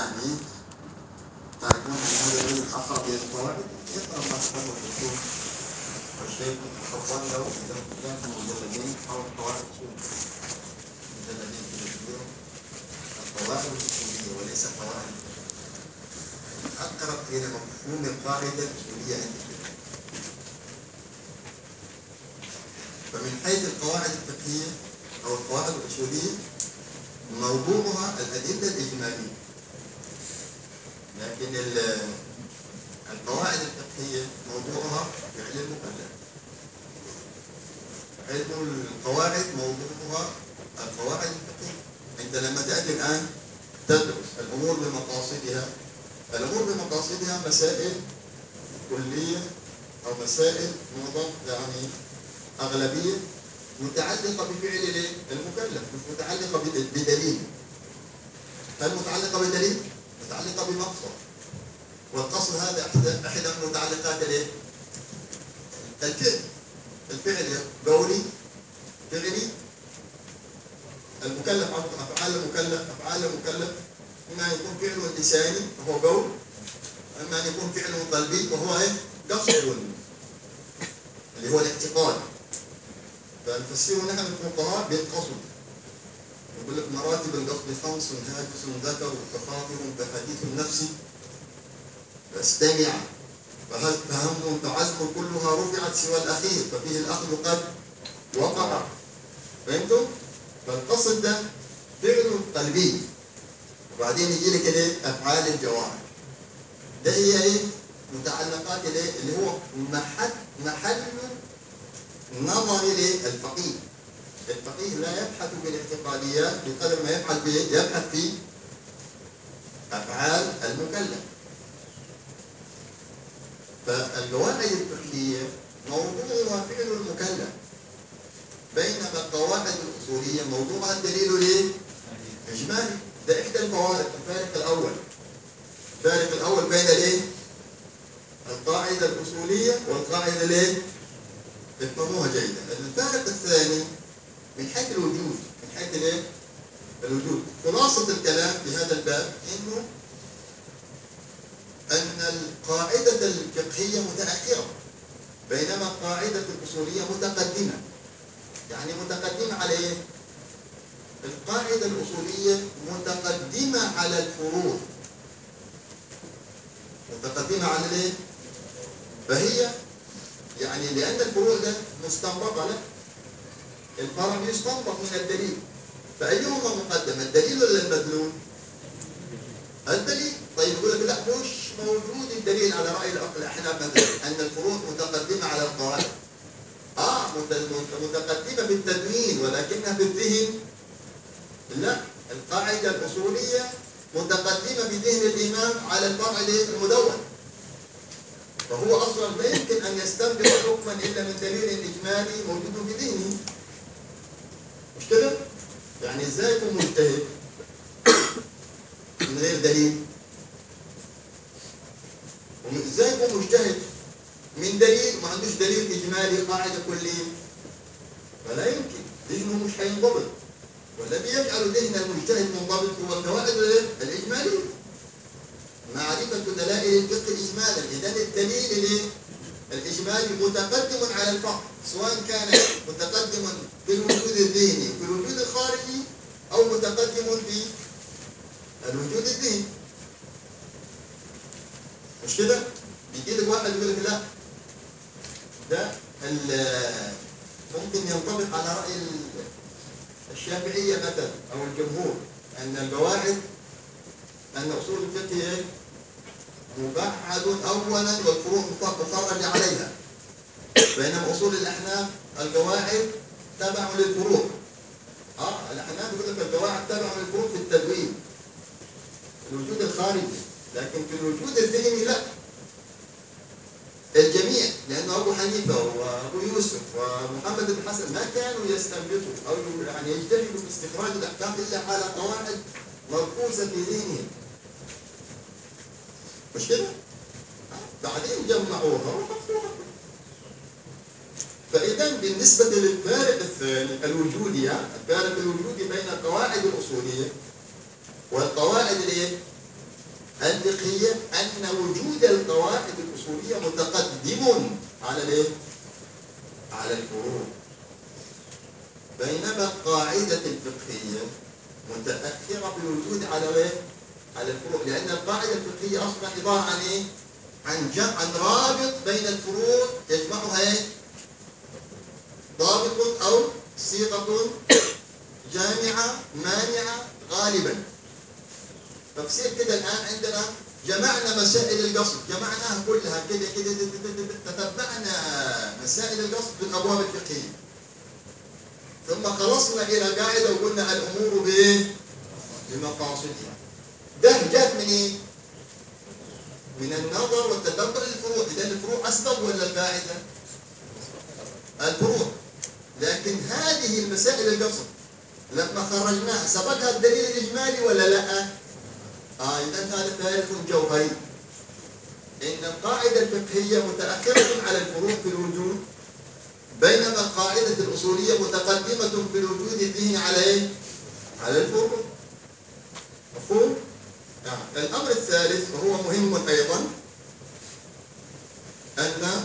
يعني تعرفون أن هذا الذي أقرب إلى القواعد يقرأ ما تقرأ في الأصول والشيخ الخطان له ذات مجلدين أو القواعد الأصول مجلدين في الأصول القواعد الأصولية وليس قواعد أقرب إلى مفهوم القاعدة الأصولية عندي فمن حيث القواعد الفقهية أو القواعد الأصولية موضوعها الأدلة الإجمالية لكن القواعد الفقهية موضوعها فعل المكلف علم القواعد موضوعها القواعد الفقهية أنت لما تأتي الآن تدرس الأمور بمقاصدها الأمور بمقاصدها مسائل كلية أو مسائل معظم يعني أغلبية متعلقة بفعل المكلف مش متعلقة بدليل هل متعلقة بدليل؟ متعلقة بمقصد والقصد هذا أحد المتعلقات الايه؟ الفعل الفعل قولي فعلي المكلف أفعال المكلف أفعال المكلف إما أن يكون فعل لساني وهو قول إما أن يكون فعل قلبي وهو إيه؟ قصد اللي هو الاعتقاد فنفسره نحن الفقهاء بالقصد يقول لك مراتب القصد خمس هاجس ذكر وتخاطر كحديث النفس فاستمع فهم فعزم كلها رفعت سوى الأخير ففيه الأخذ قد وقع فهمتم؟ فالقصد ده فعل قلبي وبعدين يجي لك الايه؟ افعال الجوارح ده هي ايه؟ متعلقات الايه؟ اللي هو محل محل نظر للفقيه الفقيه لا يبحث بالاعتقاديات بقدر ما يبحث يبحث في افعال المكلف فالقواعد الفقهيه موضوعها فعل المكلف بينما القواعد الاصوليه موضوعها الدليل ليه؟ اجمالي ده احدى الفوارق الفارق الاول الفارق الاول بين الايه؟ القاعده الاصوليه والقاعده الايه؟ افهموها جيدا الفارق الثاني من حيث الوجود من حيث الايه؟ الوجود خلاصة الكلام في هذا الباب انه ان القاعدة الفقهية متأخرة بينما القاعدة الأصولية متقدمة يعني متقدمة على ايه؟ القاعدة الأصولية متقدمة على الفروض متقدمة على الايه؟ فهي يعني لأن الفروع ده مستنبطة له الفرع يستنبط من الدليل فأيهما مقدم الدليل ولا المدلول؟ الدليل طيب يقول لك لا مش موجود الدليل على رأي الأحناف مثلا أن الفروع متقدمة على القواعد آه متقدمة في التدوين ولكنها في الذهن لا القاعدة الأصولية متقدمة بذهن الإمام على الفرع المدون فهو اصلا لا يمكن ان يستنبط حكما الا من دليل اجمالي موجود في ذهنه مش كده؟ يعني ازاي يكون مجتهد من غير دليل؟ ازاي يكون مجتهد من دليل ما عندوش دليل اجمالي قاعده كليه فلا يمكن ذهنه مش هينضبط والذي يجعل ذهن المجتهد منضبط هو القواعد الاجماليه معرفة دلائل الفقه إجمالا إذا الدليل الإجمالي متقدم على الفقه سواء كان متقدم في الوجود الذهني في الوجود الخارجي أو متقدم في الوجود الذهني مش كده؟ بيجي لك واحد يقول لك لا ده ممكن ينطبق على رأي الشافعية مثلا أو الجمهور أن القواعد أن أصول الفقه إيه؟ مبعد أولا والفروع مخرج عليها بينما أصول الأحناف القواعد تبع للفروع اه الأحناف يقول لك القواعد تبع للفروع في التدوين الوجود الخارجي لكن في الوجود الذهني لا الجميع لأنه أبو حنيفة وأبو يوسف ومحمد بن حسن ما كانوا يستنبطوا أو يعني يجتهدوا في استخراج الأحكام إلا على قواعد مركوزة في ذهنهم مش كده؟ بعدين جمعوها وحطوها فإذا بالنسبة للفارق الثاني الوجودي الفارق الوجودي بين القواعد الأصولية والقواعد الايه؟ الفقهية أن وجود القواعد الأصولية متقدم على الإيه؟ على الفروع بينما القاعدة الفقهية متأخرة في الوجود على إيه؟ على الفروع لأن القاعدة الفقهية أصلا عبارة عن إيه؟ عن جمع عن رابط بين الفروع يجمعها إيه؟ ضابط أو صيغة جامعة مانعة غالبا تفسير كده الآن عندنا جمعنا مسائل القصد جمعناها كلها كده كده تتبعنا مسائل القصد في الأبواب الفقهية ثم خلصنا إلى قاعدة وقلنا الأمور بإيه؟ بمقاصدها ده جات من إيه؟ من النظر والتدبر للفروع إذا الفروع أسبق ولا القاعدة؟ الفروع لكن هذه المسائل القصد لما خرجناها سبقها الدليل الإجمالي ولا لا؟ آه إذا هذا تعرف جوهري إن القاعدة الفقهية متأخرة على الفروع في الوجود بينما القاعدة الأصولية متقدمة في الوجود الذهني على إيه؟ على الفروع مفهوم؟ نعم الأمر الثالث وهو مهم أيضا أن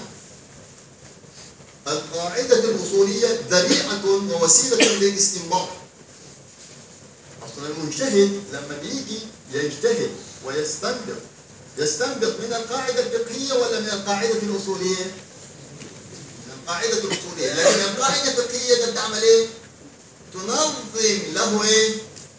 القاعدة الأصولية ذريعة ووسيلة للاستنباط أصلا المجتهد لما بيجي يجتهد ويستنبط يستنبط من القاعدة الفقهية ولا من القاعدة الأصولية؟ من القاعدة الأصولية لكن القاعدة الفقهية ده بتعمل إيه؟ تنظم له إيه؟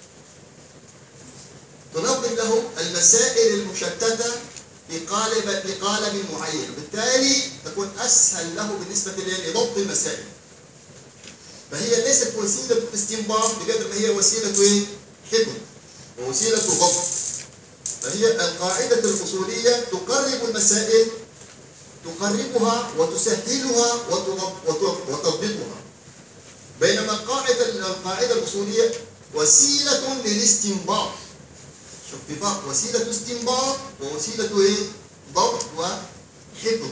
تنظم له المسائل المشتتة بقالب بقالب معين وبالتالي تكون أسهل له بالنسبة لضبط المسائل فهي ليست وسيلة استنباط بقدر ما هي وسيلة إيه؟ حفظ ووسيلة ضبط فهي القاعدة الأصولية تقرب المسائل تقربها وتسهلها وتضبطها بينما القاعدة القاعدة الأصولية وسيلة للاستنباط شوف في فرق وسيلة استنباط ووسيلة ايه؟ ضبط وحفظ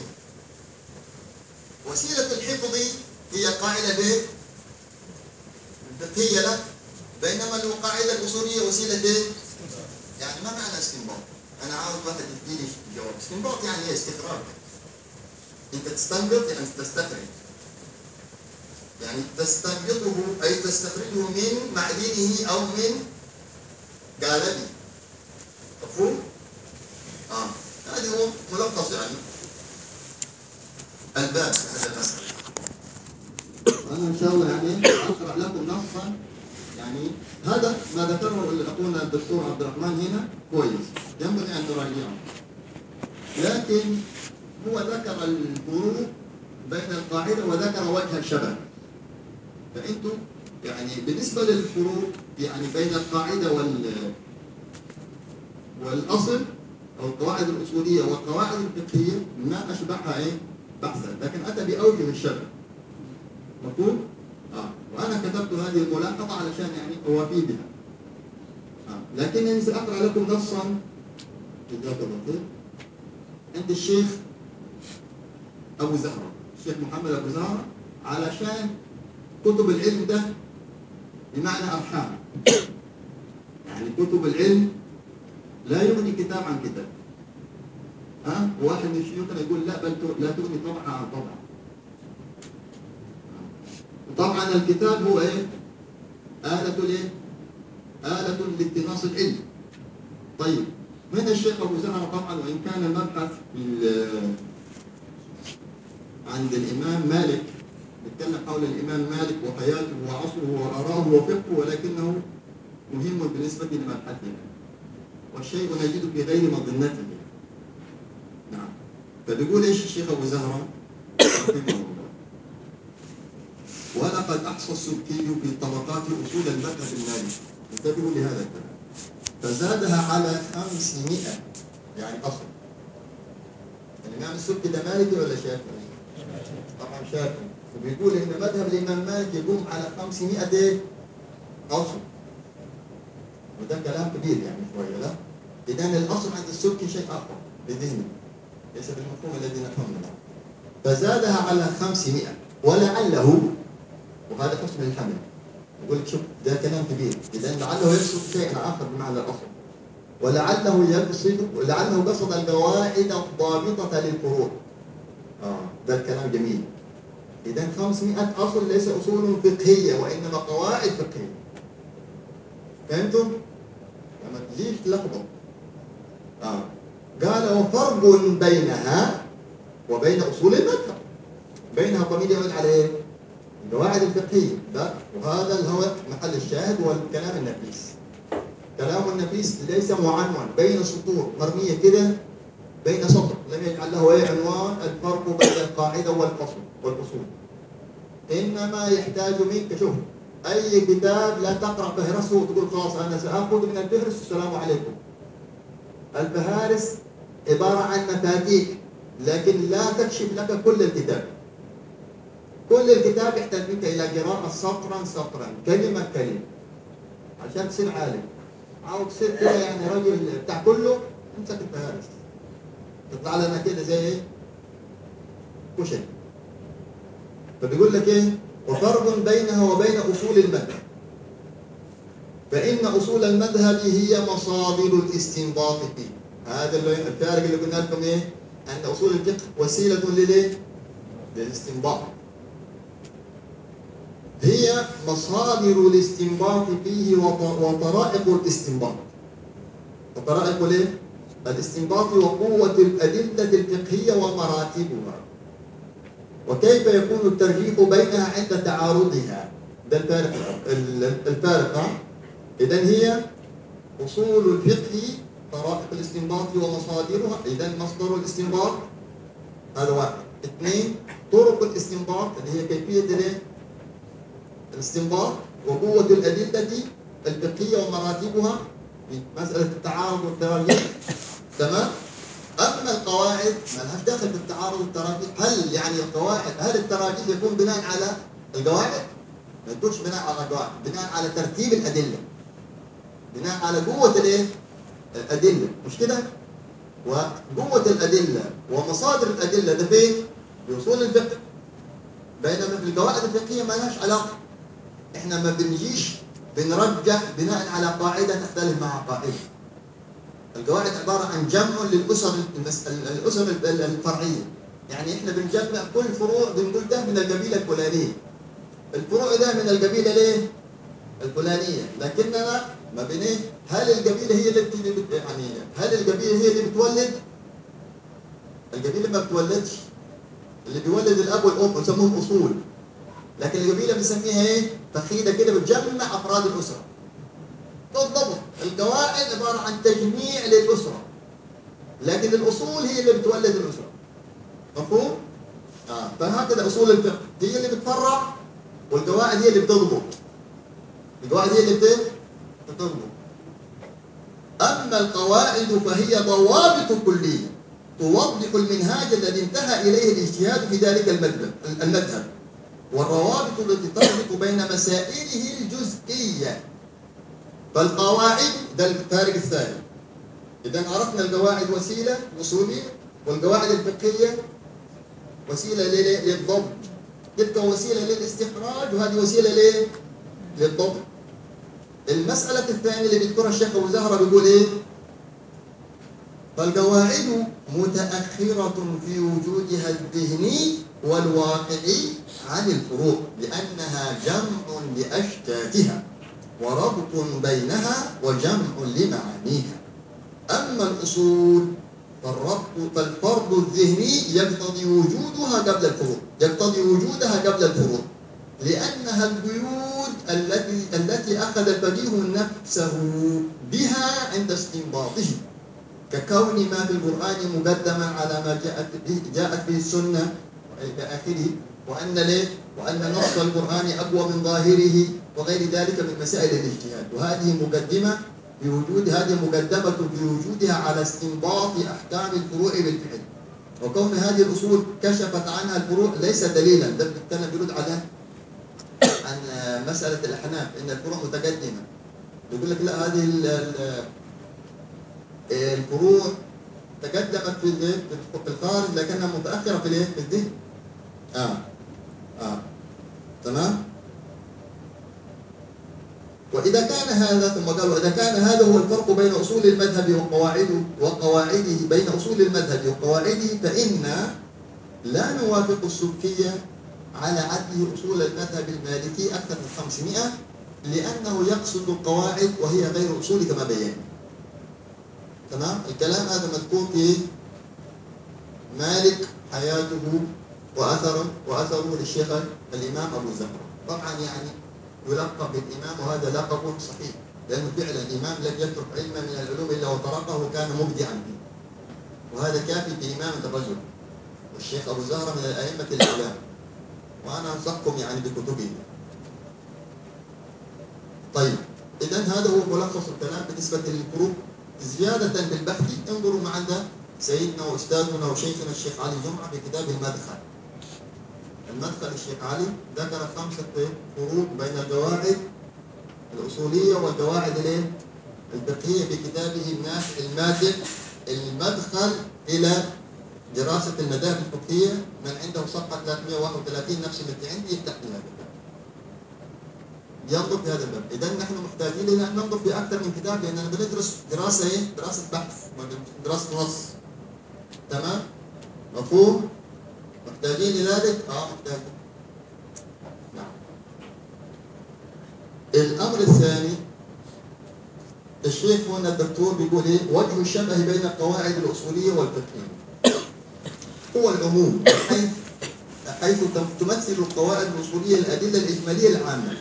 وسيلة الحفظ هي قاعدة ايه؟ فقهية لا بينما القاعدة الأصولية وسيلة ايه؟ يعني ما معنى استنباط؟ أنا عاوز واحد يديني جواب استنباط يعني ايه استخراج أنت تستنبط يعني تستخرج يعني تستنبطه أي تستخرجه من معدنه أو من قالبه مفهوم؟ اه هذه هو ملخص يعني الباب هذا الباب انا ان شاء الله يعني اقرا لكم نصا يعني هذا ما ذكره اخونا الدكتور عبد الرحمن هنا كويس ينبغي ان تراجعه لكن هو ذكر الفروق بين القاعده وذكر وجه الشبه فانتم يعني بالنسبه للفروق يعني بين القاعده وال والاصل او القواعد الاصوليه والقواعد الفقهيه ما اشبعها ايه؟ بحثا لكن اتى باوجه الشبه مفهوم؟ اه وانا كتبت هذه الملاحظه علشان يعني اوافي بها آه. لكنني ساقرا لكم نصا جزاك الله خير عند الشيخ ابو زهره الشيخ محمد ابو زهره علشان كتب العلم ده بمعنى ارحام يعني كتب العلم لا يغني كتاب عن كتاب ها واحد من شيوخنا يقول لا بل لا تغني طبعا عن طبعا طبعا الكتاب هو ايه آلة الايه آلة لاقتناص العلم طيب هنا الشيخ ابو زهره طبعا وان كان المبحث عند الامام مالك نتكلم حول الامام مالك وحياته وعصره وارائه وفقهه ولكنه مهم بالنسبه لمبحثنا والشيء نجده في غير مظنته نعم فبيقول ايش الشيخ ابو زهره رحمه الله ولقد احصى السبكي في طبقات اصول المذهب المالكي انتبهوا لهذا الكلام فزادها على 500 يعني اصل الامام السبكي ده مالكي ولا شافعي؟ طبعا شافعي وبيقول ان مذهب الامام مالك يقوم على 500 ايه؟ اصل وده كلام كبير يعني شويه لا اذا الاصل عند السبكي شيء اخر بذهنه ليس بالمفهوم الذي نفهمه فزادها على 500 ولعله وهذا حسن الحمل يقول لك شوف ده كلام كبير اذا لعله يقصد شيئا اخر بمعنى الاصل ولعله يقصد ولعله قصد القواعد الضابطة للفروع آه ده الكلام جميل إذا 500 أصل ليس أصول فقهية وإنما قواعد فقهية فهمتم؟ لما تجيش تلخبط آه. قال وفرق بينها وبين أصول المذهب بينها ضمير يعود على إيه؟ القواعد الفقهية لا وهذا اللي هو محل الشاهد والكلام النفيس كلام النفيس ليس معنون بين سطور مرمية كده بين سطر لم يجعل له أي عنوان الفرق بين القاعدة والفصل والفصول إنما يحتاج منك شوف أي كتاب لا تقرأ فهرسه وتقول خلاص أنا سأخذ من الفهرس السلام عليكم الفهارس عبارة عن مفاتيح لكن لا تكشف لك كل الكتاب كل الكتاب يحتاج منك إلى قراءة سطرا سطرا كلمة كلمة عشان تصير عالم عاوز تصير كده يعني رجل بتاع كله امسك الفهارس تطلع لنا كده زي ايه؟ كشري فبيقول لك ايه؟ وفرق بينها وبين اصول المذهب فان اصول المذهب هي مصادر الاستنباط فيه هذا اللي الفارق اللي قلنا لكم ايه؟ ان اصول الفقه وسيله للايه؟ للاستنباط هي مصادر الاستنباط فيه وط- وطرائق الاستنباط وطرائق الايه؟ الاستنباط وقوة الأدلة الفقهية ومراتبها وكيف يكون الترجيح بينها عند تعارضها ده الفارق ال- الفارق ها؟ إذا هي أصول الفقه طرائق الاستنباط ومصادرها إذا مصدر الاستنباط هذا واحد اثنين طرق الاستنباط اللي هي كيفية الايه؟ الاستنباط وقوة الأدلة الفقهية ومراتبها في مسألة التعارض والتراجيح تمام؟ أما القواعد ما لهاش دخل في التعارض والتراجيح هل يعني القواعد هل التراجيح يكون بناء على القواعد؟ ما يكونش بناء على القواعد بناء على ترتيب الأدلة بناء على قوة الإيه؟ الأدلة مش كده؟ وقوة الأدلة ومصادر الأدلة ده فين؟ بأصول الفقه بينما في القواعد الفقهية ما لهاش علاقة احنا ما بنجيش بنرجح بناء على قاعدة تختلف مع قاعدة القواعد عبارة عن جمع للأسر المس... الأسر الفرعية يعني احنا بنجمع كل فروع بنقول ده من القبيلة الفلانية الفروع ده من القبيلة ليه؟ الفلانية لكننا ما بين ايه؟ هل القبيلة هي اللي بت... يعني هل القبيلة هي اللي بتولد؟ القبيلة ما بتولدش اللي بيولد الأب والأم بنسموهم أصول لكن القبيلة بنسميها ايه؟ فخيدة كده بتجمع أفراد الأسرة بالضبط القواعد عبارة عن تجميع للأسرة لكن الأصول هي اللي بتولد الأسرة مفهوم؟ آه. فهكذا أصول الفقه هي اللي بتفرع والقواعد هي اللي بتضبط القواعد هي اللي بت- بتضبط أما القواعد فهي ضوابط كلية توضح المنهاج الذي انتهى إليه الاجتهاد في ذلك المذهب المذهب والروابط التي تربط بين مسائله الجزئية فالقواعد ده الفارق الثاني إذا عرفنا القواعد وسيلة أصولية والقواعد الفقهية وسيلة لل- للضبط تبقى وسيلة للاستخراج وهذه وسيلة ليه؟ للضبط المسألة الثانية اللي بيذكرها الشيخ أبو زهرة بيقول إيه؟ فالقواعد متأخرة في وجودها الذهني والواقعي عن الفروع لأنها جمع لأشتاتها وربط بينها وجمع لمعانيها أما الأصول فالربط فالفرض الذهني يقتضي وجودها قبل الفروع يقتضي وجودها قبل الفروع لأنها القيود التي التي أخذ الفقيه نفسه بها عند استنباطه ككون ما في القرآن مقدما على ما جاءت به جاءت به السنة إلى آخره وأن ليه؟ وأن نص القرآن أقوى من ظاهره وغير ذلك من مسائل الاجتهاد وهذه مقدمة بوجود هذه مقدمة بوجودها على استنباط أحكام الفروع بالفعل وكون هذه الأصول كشفت عنها الفروع ليس دليلا ده بيتكلم بيرد على عن مسألة الأحناف إن الفروع متقدمة يقول لك لا هذه ال- ال- الفروع تقدمت في الذهن في الخارج لكنها متأخرة في الايه؟ في الذهن. آه آه تمام؟ وإذا كان هذا ثم قال وإذا كان هذا هو الفرق بين أصول المذهب وقواعده وقواعده بين أصول المذهب وقواعده فإن لا نوافق السبكية على عده أصول المذهب المالكي أكثر من 500 لأنه يقصد القواعد وهي غير أصول كما بينا تمام الكلام هذا مذكور في مالك حياته وأثره وأثره للشيخ الإمام أبو زهر طبعا يعني يلقب بالإمام وهذا لقب صحيح لأنه فعلا الإمام لم يترك علما من العلوم إلا وطرقه وكان مبدعا فيه وهذا كافي في إمامة الرجل والشيخ أبو زهرة من الأئمة الأعلام وأنا أنصحكم يعني بكتبه طيب إذا هذا هو ملخص الكلام بالنسبة للفروق زيادة في البحث انظروا ما عند سيدنا وأستاذنا وشيخنا الشيخ علي جمعة في كتاب المدخل المدخل الشيخ علي ذكر خمسة فروق بين القواعد الأصولية والقواعد الفقهية في كتابه النافع المادة المدخل إلى دراسة المذاهب الفقهية من عنده صفحة 331 نفس اللي عندي يفتح لي هذا ينظر في هذا الباب إذا نحن محتاجين إلى أن ننظر في أكثر من كتاب لأننا بندرس دراسة إيه؟ دراسة بحث دراسة نص تمام؟ مفهوم؟ محتاجين لذلك؟ اه محتاجين نعم الامر الثاني الشيخ هنا الدكتور بيقول ايه وجه الشبه بين القواعد الاصوليه والفقهيه هو العموم حيث حيث تمثل القواعد الاصوليه الادله الاجماليه العامه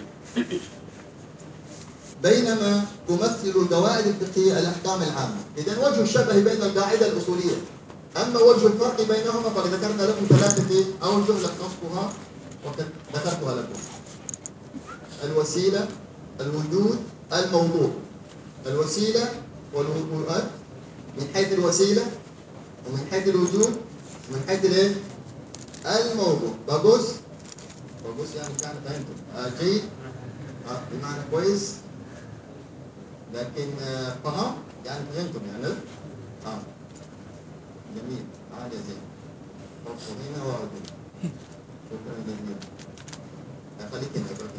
بينما تمثل القواعد الفقهيه الاحكام العامه اذا وجه الشبه بين القاعده الاصوليه أما وجه الفرق بينهما فقد ذكرت لكم ثلاثة أوجه لخصتها وقد ذكرتها لكم الوسيلة الوجود الموضوع الوسيلة والوجود من حيث الوسيلة ومن حيث الوجود ومن حيث الايه؟ الموضوع ببص ببص يعني كان فهمتم آه جيد آه بمعنى كويس لكن آه فهم يعني فهمتم يعني اه جميل عاد زين مبسوطين وعودين شكرا جزيلا خليك هنا بقى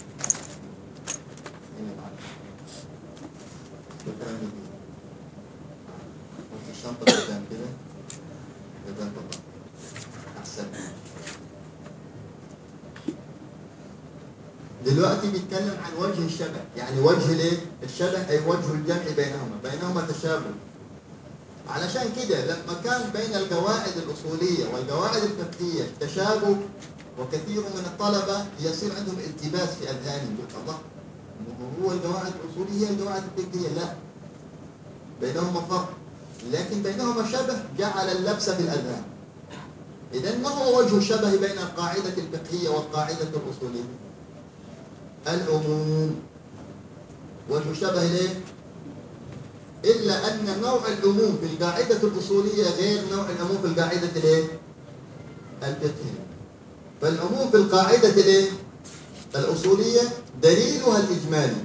هنا بعد شكرا جزيلا حط الشنطة قدام كده جزاك الله أحسن دلوقتي بيتكلم عن وجه الشبه يعني وجه ليه الشبه أي وجه الجمع بينهما بينهما تشابه علشان كده لما كان بين القواعد الأصولية والقواعد الفقهية تشابه وكثير من الطلبة يصير عندهم التباس في أذهانهم يقول الله هو القواعد الأصولية القواعد الفقهية لا بينهما فرق لكن بينهما شبه جعل اللبس في الأذهان إذا ما هو وجه الشبه بين القاعدة الفقهية والقاعدة الأصولية؟ العموم وجه الشبه ليه؟ إلا أن نوع العموم في القاعدة الأصولية غير نوع العموم في القاعدة الإيه؟ الفقهية. فالعموم في القاعدة الإيه؟ الأصولية دليلها الإجمالي.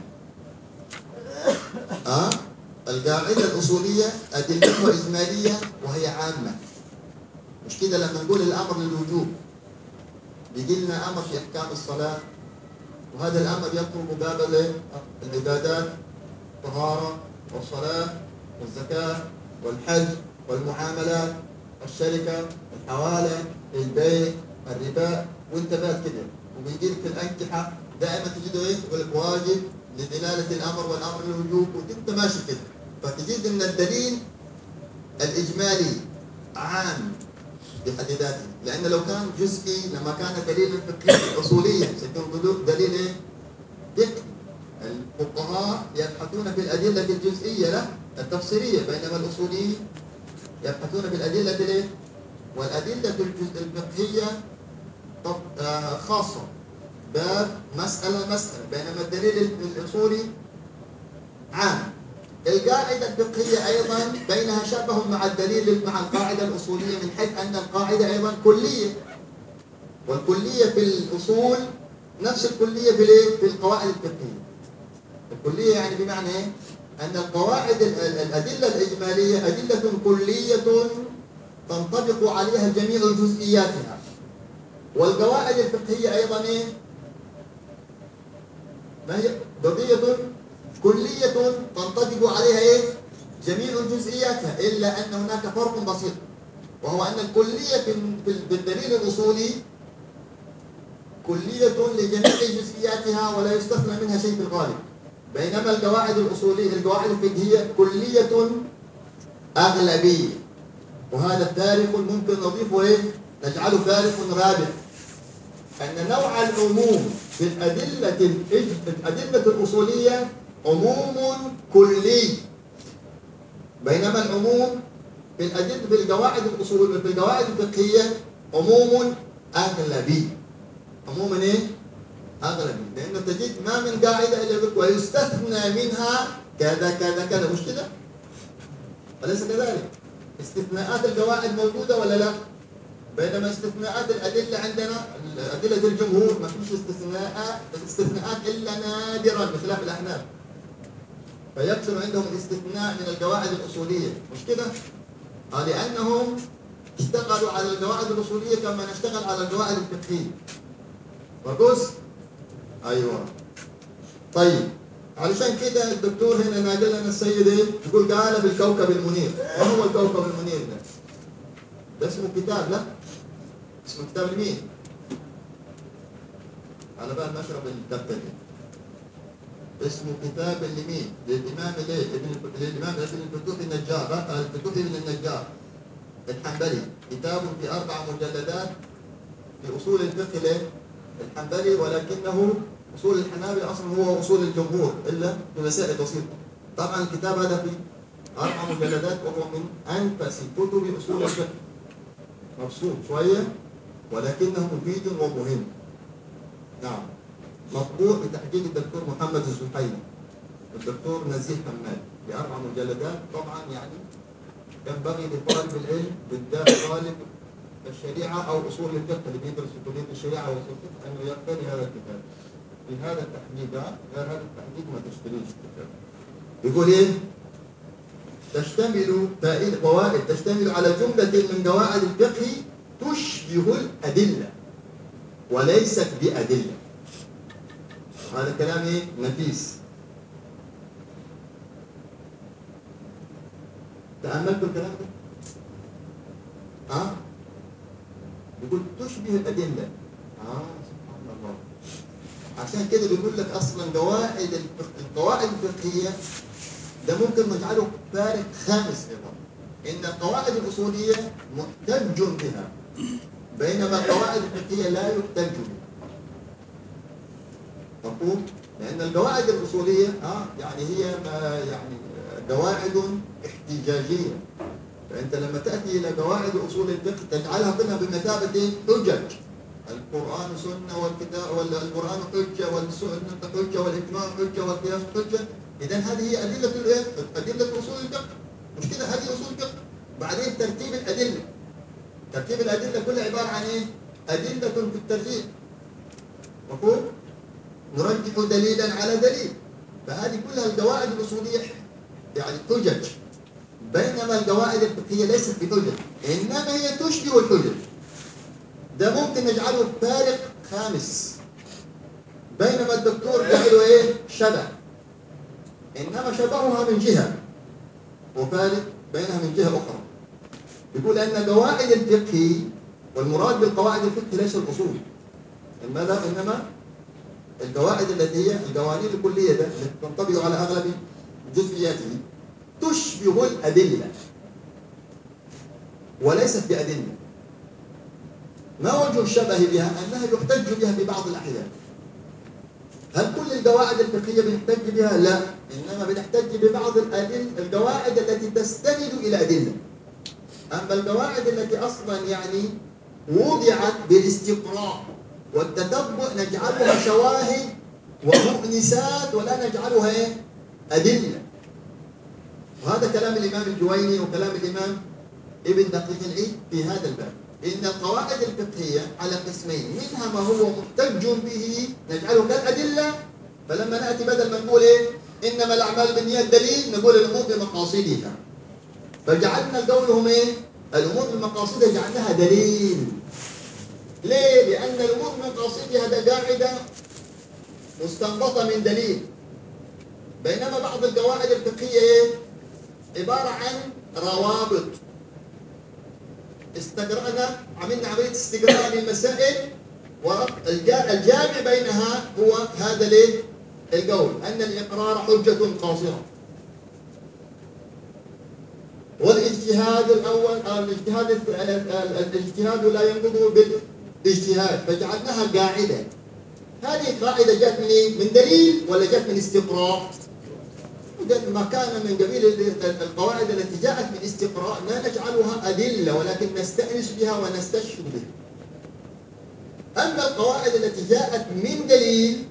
أه؟ القاعدة الأصولية أدلتها إجمالية وهي عامة. مش كده لما نقول الأمر للوجوب بيجي لنا أمر في أحكام الصلاة وهذا الأمر يطلب باب العبادات طهارة والصلاة والزكاة والحج والمعاملات الشركة الحوالة البيع الربا وانتبهت كده وبيجي في الأنكحة دائما تجده ايه يقول لك واجب لدلالة الأمر والأمر للوجوب وانت ماشي كده فتجد ان الدليل الإجمالي عام بحد ذاته لأن لو كان جزئي لما كان دليل الفقهي أصوليا سيكون دليل ايه؟ فقهي الفقهاء يبحثون في الأدلة الجزئية لا التفصيلية بينما الأصوليين يبحثون في الأدلة الايه؟ والأدلة الفقهية خاصة باب مسألة مسألة بينما الدليل الأصولي عام القاعدة الفقهية أيضا بينها شبه مع الدليل مع القاعدة الأصولية من حيث أن القاعدة أيضا كلية والكلية في الأصول نفس الكلية في في القواعد الفقهية الكلية يعني بمعنى إيه؟ أن القواعد الأدلة الإجمالية أدلة كلية تنطبق عليها جميع جزئياتها والقواعد الفقهية أيضا إيه؟ ما هي قضية كلية تنطبق عليها إيه؟ جميع جزئياتها إلا أن هناك فرق بسيط وهو أن الكلية في الدليل الأصولي كلية لجميع جزئياتها ولا يستثنى منها شيء في الغالب بينما القواعد الأصولية القواعد الفقهية كلية أغلبية وهذا الفارق ممكن نضيفه إيه؟ نجعله فارق رابع أن نوع العموم في الأدلة الأدلة الأصولية عموم كلي بينما العموم في الأدلة في القواعد الأصول في القواعد الفقهية عموم أغلبي عموما إيه؟ أغلبي لأنه تجد ما من قاعدة إلا يقول ويستثنى منها كذا كذا كذا مش كده؟ أليس كذلك؟ استثناءات القواعد موجودة ولا لا؟ بينما استثناءات الأدلة عندنا أدلة الجمهور ما فيش استثناءات استثناءات إلا نادرا بخلاف الأحناف فيكثر عندهم الاستثناء من القواعد الأصولية مش كده؟ آه لأنهم اشتغلوا على القواعد الأصولية كما نشتغل على القواعد الفقهية فبص أيوه طيب علشان كده الدكتور هنا ناقل لنا السيد ايه؟ يقول قال بالكوكب المنير، ما هو الكوكب المنير ده؟ ده اسمه كتاب لا؟ اسمه كتاب لمين؟ على بال ما اشرب الدفتر اسمه كتاب لمين؟ للامام الايه؟ ابن للامام ابن الفتوح النجار الفتوح ابن النجار الحنبلي كتاب في اربع مجلدات في اصول الفقه الحنبلي ولكنه اصول الحنابلة اصلا هو اصول الجمهور الا في مسائل بسيطه طبعا الكتاب هذا في اربع مجلدات وهو من انفس كتب اصول الفقه مبسوط شويه ولكنه مفيد ومهم نعم مطبوع بتحقيق الدكتور محمد الزحيلي والدكتور نزيه حماد باربع مجلدات طبعا يعني ينبغي لطالب العلم بالذات طالب الشريعه او اصول الفقه اللي بيدرس في كليه الشريعه واصول الفقه انه يقتني هذا الكتاب في هذا التحديد غير هذا التحديد ما تشتريش الكتاب يقول ايه؟ تشتمل فوائد تشتمل على جملة من قواعد الفقه تشبه الأدلة وليست بأدلة هذا كلام ايه؟ نفيس تأملتوا الكلام ده؟ ها؟ أه؟ يقول تشبه الأدلة آه سبحان الله عشان كده بيقول لك أصلا قواعد القواعد الفقهية ده ممكن نجعله فارق خامس أيضا إن القواعد الأصولية محتج بها بينما القواعد الفقهية لا يحتج بها مفهوم؟ لأن القواعد الأصولية آه يعني هي ما يعني قواعد احتجاجية فأنت لما تأتي إلى قواعد أصول الفقه تجعلها كلها بمثابة حجج القرآن سنة والكتاب والقرآن حجة والسنة حجة والإجماع حجة والقياس حجة إذا هذه هي أدلة الإيه؟ أدلة أصول الفقه مش كده هذه أصول الفقه بعدين ترتيب الأدلة ترتيب الأدلة كلها عبارة عن إيه؟ أدلة في الترتيب مفهوم؟ نرجح دليلا على دليل فهذه كلها القواعد الأصولية يعني حجج بينما القواعد الفقهية ليست بحجج إنما هي تشبه الحجج ده ممكن نجعله فارق خامس بينما الدكتور جعله ايه شبه انما شبهها من جهه وفارق بينها من جهه اخرى يقول ان قواعد الفقه والمراد بالقواعد الفقه ليس الاصول ماذا انما القواعد التي هي القوانين الكليه ده التي تنطبق على اغلب جزئياته تشبه الادله وليست بادله ما وجه الشبه بها؟ أنها يحتج بها في بعض الأحيان هل كل القواعد الفقهية بنحتج بها؟ لا إنما بنحتج ببعض الأدل القواعد التي تستند إلى أدلة أما القواعد التي أصلا يعني وضعت بالاستقراء والتتبع نجعلها شواهد ومؤنسات ولا نجعلها إيه؟ أدلة وهذا كلام الإمام الجويني وكلام الإمام ابن دقيق العيد في هذا الباب إن القواعد الفقهية على قسمين منها ما هو محتج به نجعله كالأدلة فلما نأتي بدل ما نقول إيه إنما الأعمال بالنيات دليل نقول الأمور بمقاصدها فجعلنا قولهم إيه الأمور بمقاصدها جعلناها دليل ليه؟ لأن الأمور بمقاصدها ده قاعدة مستنبطة من دليل بينما بعض القواعد الفقهية إيه؟ عبارة عن روابط استقرأنا عملنا عملية استقراء للمسائل والجامع بينها هو هذا ليه؟ القول أن الإقرار حجة قاصرة والاجتهاد الأول الاجتهاد الاجتهاد لا ينقض بالاجتهاد فجعلناها قاعدة هذه القاعدة جت من من دليل ولا جت من استقراء؟ ما كان من قبيل القواعد التي جاءت من استقراء لا نجعلها أدلة ولكن نستأنس بها ونستشهد بها أما القواعد التي جاءت من دليل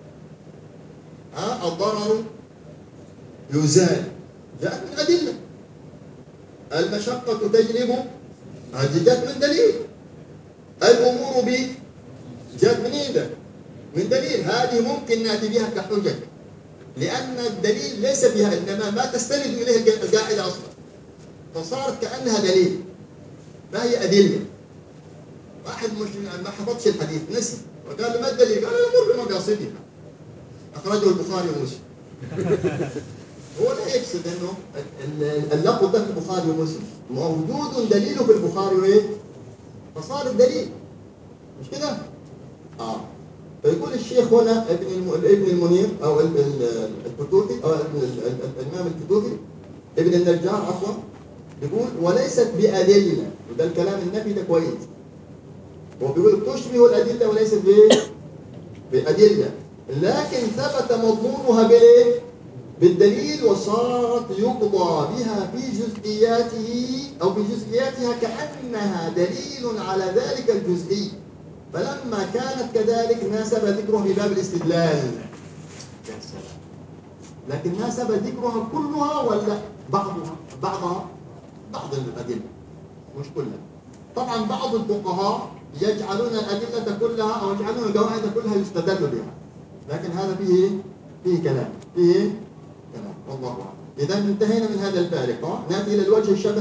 ها الضرر يزال جاءت من أدلة المشقة تجلب هذه جاءت من دليل الأمور ب جاءت من إيه من دليل هذه ممكن نأتي بها كحجج لأن الدليل ليس بها إنما ما تستند إليه القاعدة أصلا فصارت كأنها دليل ما هي أدلة واحد مش ما حفظش الحديث نسي وقال ما الدليل؟ قال الأمور بمقاصدها أخرجه البخاري ومسلم هو لا يقصد انه اللفظ ده في البخاري ومسلم موجود دليله في البخاري وايه؟ فصار الدليل مش كده؟ اه فيقول الشيخ هنا ابن ابن المنير او الفتوتي او الامام الفتوتي ابن النجار عفوا يقول وليست بأدلة وده الكلام النفي ده كويس هو بيقول تشبه الأدلة وليست بإيه؟ بأدلة لكن ثبت مضمونها بالايه؟ بالدليل وصارت يقضى بها في جزئياته او في جزئياتها كانها دليل على ذلك الجزئي فلما كانت كذلك ناسب ذكره في باب الاستدلال لكن ناسب ذكرها كلها ولا بعضها بعضها بعض الأدلة مش كلها طبعا بعض الفقهاء يجعلون الأدلة كلها أو يجعلون القواعد كلها يستدل بها لكن هذا فيه فيه كلام فيه كلام والله أعلم إذا انتهينا من هذا الفارق نأتي إلى الوجه الشبه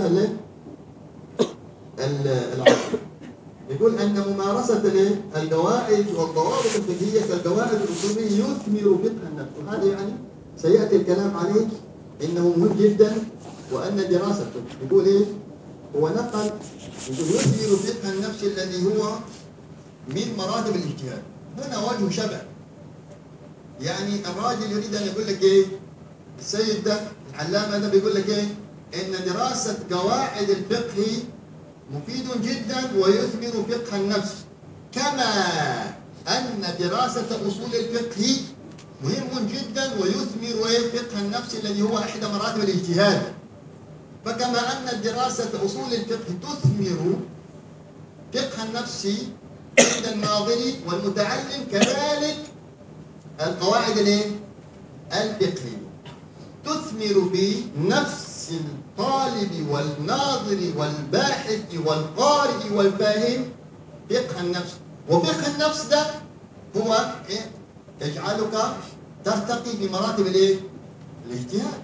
العصر يقول أن ممارسة القواعد والضوابط الفقهية كالقواعد الأصولية يثمر فقه النفس وهذا يعني سيأتي الكلام عليه إنه مهم جدا وأن دراسته يقول إيه هو نقل يقول يثمر فقه النفس الذي هو من مراتب الاجتهاد هنا وجه شبه يعني الراجل يريد أن يقول لك إيه السيد ده العلامة ده بيقول لك إيه إن دراسة قواعد الفقه مفيد جدا ويثمر فقه النفس كما أن دراسة أصول الفقه مهم جدا ويثمر فقه النفس الذي هو إحدى مراتب الاجتهاد فكما أن دراسة أصول الفقه تثمر فقه النفس عند الناظر والمتعلم كذلك القواعد الفقهية تثمر في نفس الطالب والناظر والباحث والقارئ والفاهم فقه النفس وفقه النفس ده هو إيه؟ يجعلك ترتقي في مراتب الايه؟ الاجتهاد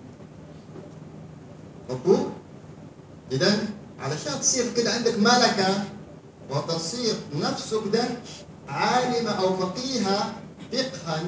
مفهوم؟ إذا علشان تصير كده عندك ملكة وتصير نفسك ده عالمة أو فقيهة فقها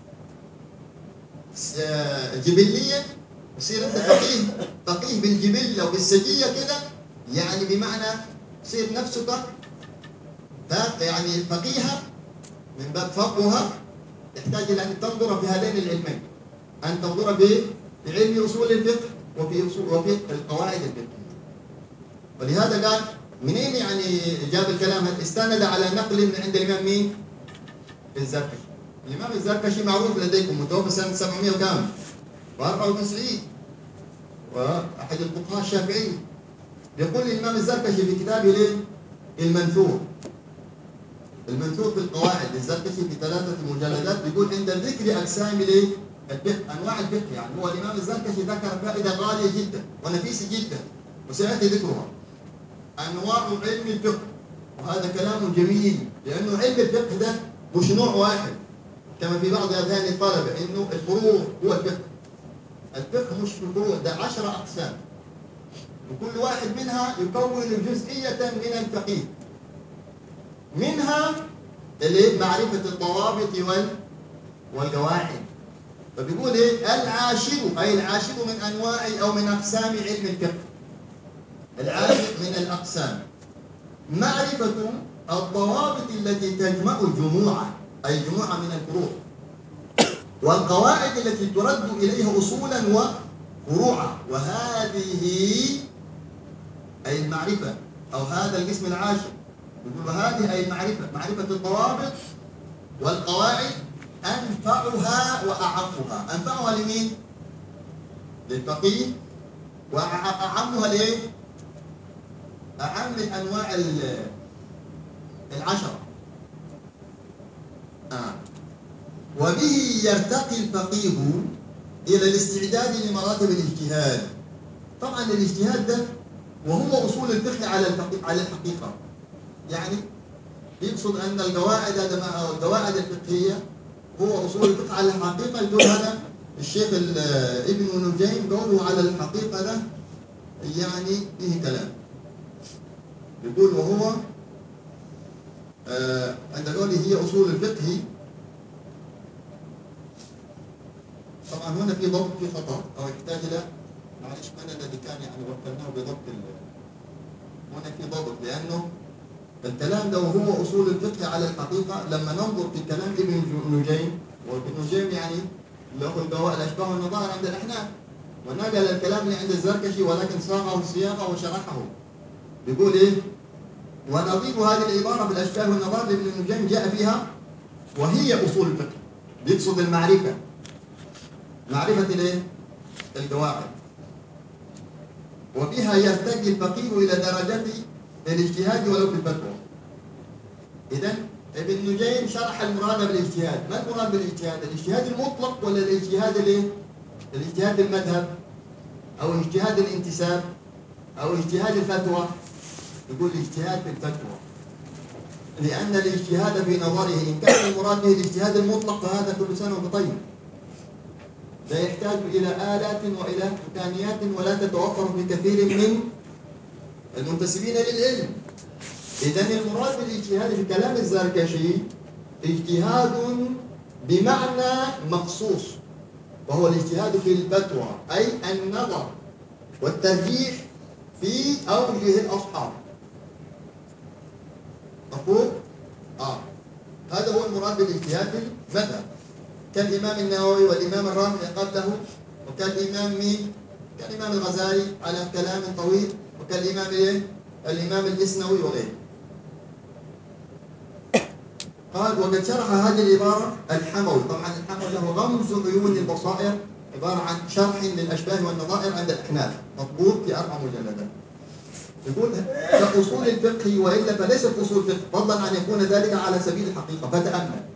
جبليا تصير انت فقيه فقيه بالجبله وبالسجيه كده يعني بمعنى تصير نفسك يعني فقيهه من باب فقهها تحتاج الى ان تنظر في هذين العلمين ان تنظر بعلم اصول الفقه وفي اصول وفي القواعد الفقهيه ولهذا قال منين يعني جاب الكلام هذا استند على نقل من عند الامام مين؟ الزركشي الامام الزركشي معروف لديكم متوفى سنه 700 وكام؟ و94 وأحد الفقهاء الشافعي يقول الإمام الزركشي في كتابه ليه؟ المنثور المنثور في القواعد للزركشي في ثلاثة مجلدات بيقول عند ذكر أقسام ليه؟ الفقه أنواع الفقه يعني هو الإمام الزركشي ذكر فائدة غالية جدا ونفيسة جدا وسيأتي ذكرها أنواع علم الفقه وهذا كلام جميل لأنه علم الفقه ده مش نوع واحد كما في بعض أذهان الطلبة إنه الفروع هو الفقه الفقه مش فروع ده عشرة أقسام وكل واحد منها يكون جزئية من الفقيه منها اللي معرفة الضوابط وال والقواعد فبيقول ايه العاشر اي العاشر من انواع او من اقسام علم الفقه العاشر من الاقسام معرفة الضوابط التي تجمع الجموع اي جموع من الفروع والقواعد التي ترد اليها اصولا وفروعا وهذه اي المعرفة او هذا القسم العاشر يقول وهذه اي المعرفة معرفة الضوابط والقواعد أنفعها وأعمها أنفعها لمين؟ للفقيه وأعمها لإيه؟ أعم أنواع العشرة آه. وبه يرتقي الفقيه إلى الاستعداد لمراتب الاجتهاد طبعا الاجتهاد ده وهو أصول الفقه على على الحقيقة يعني يقصد أن القواعد القواعد الفقهية هو اصول الفقه على الحقيقه يقول هذا الشيخ ابن نجيم قوله على الحقيقه ده يعني فيه كلام يقول وهو آه عند قوله هي اصول الفقه طبعا هنا في ضبط في خطا او يحتاج الى معلش من الذي كان يعني وكلناه بضبط هنا في ضبط لانه الكلام ده وهو اصول الفقه على الحقيقه لما ننظر في كلام ابن نجيم وابن نجيم يعني له البواء الاشباه والنظائر عند الاحناف ونقل الكلام اللي عند الزركشي ولكن صاغه صياغه وشرحه بيقول ايه؟ ونظير هذه العباره بالاشباه والنظائر لابن نجيم جاء فيها وهي اصول الفقه يقصد المعرفه معرفه الايه؟ القواعد وبها يرتقي الفقيه الى درجه الاجتهاد ولو في الفتوى اذا ابن نجيم شرح المراد بالاجتهاد ما المراد بالاجتهاد الاجتهاد المطلق ولا الاجتهاد الايه الاجتهاد المذهب او اجتهاد الانتساب او اجتهاد الفتوى يقول الاجتهاد في الفتوى لأن الاجتهاد في نظره إن كان المراد به الاجتهاد المطلق فهذا كل سنة وأنت طيب لا يحتاج إلى آلات وإلى إمكانيات ولا تتوفر في كثير من المنتسبين للعلم إذا المراد بالاجتهاد في كلام الزركشي اجتهاد بمعنى مخصوص وهو الاجتهاد في الفتوى أي النظر والترجيح في أوجه الأصحاب مفهوم؟ آه هذا هو المراد بالاجتهاد في المذهب كالإمام النووي والإمام الرافعي قبله وكالإمام مين؟ كالإمام الغزالي على كلام طويل وكالإمام إيه؟ الإمام الإسنوي وغيره قال وقد شرح هذه العبارة الحموي طبعا الحموي له غمز عيون البصائر عبارة عن شرح للأشباه والنظائر عند الأحناف مضبوط في أربع مجلدات يقول كأصول الفقه وإلا فليست أصول فقه فضلا أن يكون ذلك على سبيل الحقيقة فتأمل